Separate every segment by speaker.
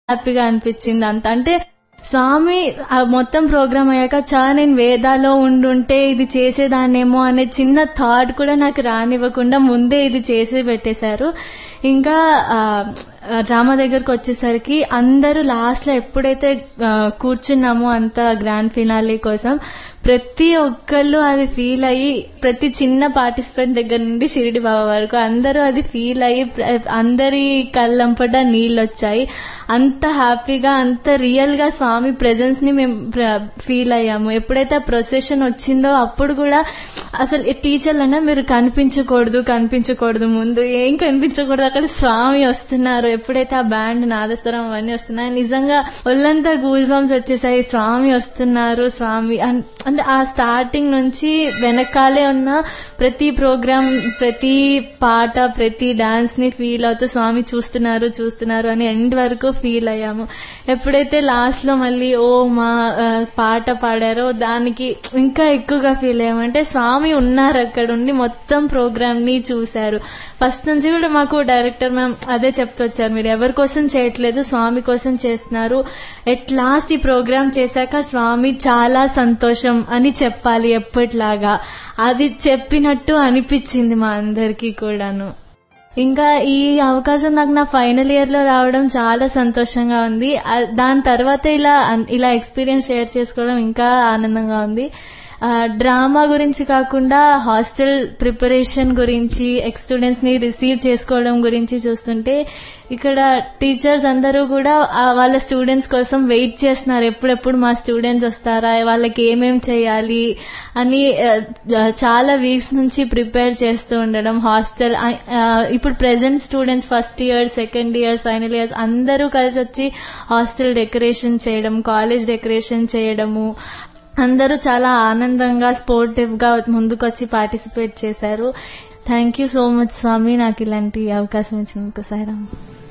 Speaker 1: హ్యాపీగా అనిపించింది అంత అంటే స్వామి ఆ మొత్తం ప్రోగ్రామ్ అయ్యాక చాలా నేను వేదాలో ఉండుంటే ఇది చేసేదాన్నేమో అనే చిన్న థాట్ కూడా నాకు రానివ్వకుండా ముందే ఇది చేసి పెట్టేశారు ఇంకా ఆ, డ్రామా దగ్గరకు వచ్చేసరికి అందరూ లాస్ట్ లో ఎప్పుడైతే ఆ, కూర్చున్నామో అంత గ్రాండ్ ఫినాలే కోసం ప్రతి ఒక్కళ్ళు అది ఫీల్ అయ్యి ప్రతి చిన్న పార్టిసిపెంట్ దగ్గర నుండి షిరిడి బాబా వరకు అందరూ అది ఫీల్ అయ్యి ప్ర- అందరి కళ్ళంపట నీళ్ళు వచ్చాయి అంత హ్యాపీగా అంత రియల్ గా స్వామి ప్రెజెన్స్ ని మేము ఫీల్ అయ్యాము ఎప్పుడైతే ఆ ప్రొసెషన్ వచ్చిందో అప్పుడు కూడా అసలు టీచర్లు అన్నా మీరు కనిపించకూడదు కనిపించకూడదు ముందు ఏం కనిపించకూడదు అక్కడ స్వామి వస్తున్నారు ఎప్పుడైతే ఆ బ్యాండ్ నాదస్వరం అవన్నీ వస్తున్నాయి నిజంగా ఒళ్ళంతా గూజ్ బంప్స్ వచ్చేసాయి స్వామి వస్తున్నారు స్వామి అన్- అంటే ఆ స్టార్టింగ్ నుంచి వెనకాలే ఉన్న ప్రతి ప్రోగ్రామ్ ప్రతి పాట ప్రతి డాన్స్ ని ఫీల్ అవుతూ స్వామి చూస్తున్నారు చూస్తున్నారు అని ఎండ్ వరకు ఫీల్ అయ్యాము ఎప్పుడైతే లాస్ట్ లో మళ్ళీ ఓ మా ఆ, పాట పాడారో దానికి ఇంకా ఎక్కువగా ఫీల్ అయ్యామంటే స్వామి ఉన్నారు అక్కడ ఉండి మొత్తం ప్రోగ్రామ్ ని చూశారు ఫస్ట్ నుంచి కూడా మాకు డైరెక్టర్ మ్యామ్ అదే చెప్తొచ్చారు మీరు ఎవరి కోసం చేయట్లేదు స్వామి కోసం చేస్తున్నారు ఎట్ లాస్ట్ ఈ ప్రోగ్రామ్ చేశాక స్వామి చాలా సంతోషం అని చెప్పాలి ఎప్పటిలాగా అది చెప్పినట్టు అనిపించింది మా అందరికీ కూడాను ఇంకా ఈ అవకాశం నాకు నా ఫైనల్ ఇయర్ లో రావడం చాలా సంతోషంగా ఉంది ఆ- దాని తర్వాత ఇలా అన్- ఇలా ఎక్స్పీరియన్స్ షేర్ చేసుకోవడం ఇంకా ఆనందంగా ఉంది ఆ, డ్రామా గురించి కాకుండా హాస్టల్ ప్రిపరేషన్ గురించి ఎక్స్ స్టూడెంట్స్ ని రిసీవ్ చేసుకోవడం గురించి చూస్తుంటే ఇక్కడ టీచర్స్ అందరూ కూడా ఆ, వాళ్ళ స్టూడెంట్స్ కోసం వెయిట్ చేస్తున్నారు ఎప్పుడెప్పుడు మా స్టూడెంట్స్ వస్తారా వాళ్ళకి ఏమేం చేయాలి అని ఆ, చాలా వీక్స్ నుంచి ప్రిపేర్ చేస్తూ ఉండడం హాస్టల్ ఆ, ఇప్పుడు present students first year second years final years అందరూ కలిసి వచ్చి హాస్టల్ డెకరేషన్ చేయడం కాలేజ్ డెకరేషన్ చేయడము అందరూ చాలా ఆనందంగా స్పోర్టివ్ గా ముందుకొచ్చి పార్టిసిపేట్ చేశారు థ్యాంక్ యూ సో మచ్ స్వామి నాకు ఇలాంటి అవకాశం ఇచ్చినందుకు సాయిరామ్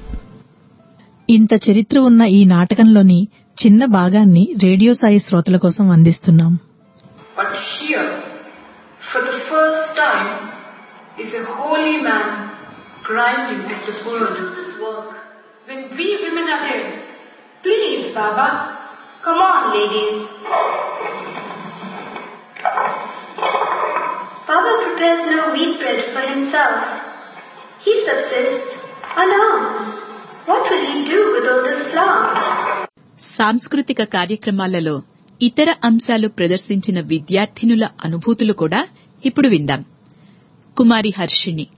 Speaker 2: ఇంత చరిత్ర ఉన్న ఈ నాటకంలోని చిన్న భాగాన్ని రేడియో సాయి శ్రోతల కోసం అందిస్తున్నాం
Speaker 3: But here, for the first time, is a holy man grinding at the world.
Speaker 4: do this work when we women are there. Please, Baba. Come on, ladies. Baba prepares no wheat bread for himself. He subsists on alms. What will he do with all this flour?
Speaker 5: సాంస్కృతిక కార్యక్రమాలలో ఇతర అంశాలు ప్రదర్శించిన విద్యార్థినుల అనుభూతులు కూడా ఇప్పుడు విందాం కుమారి హర్షిణి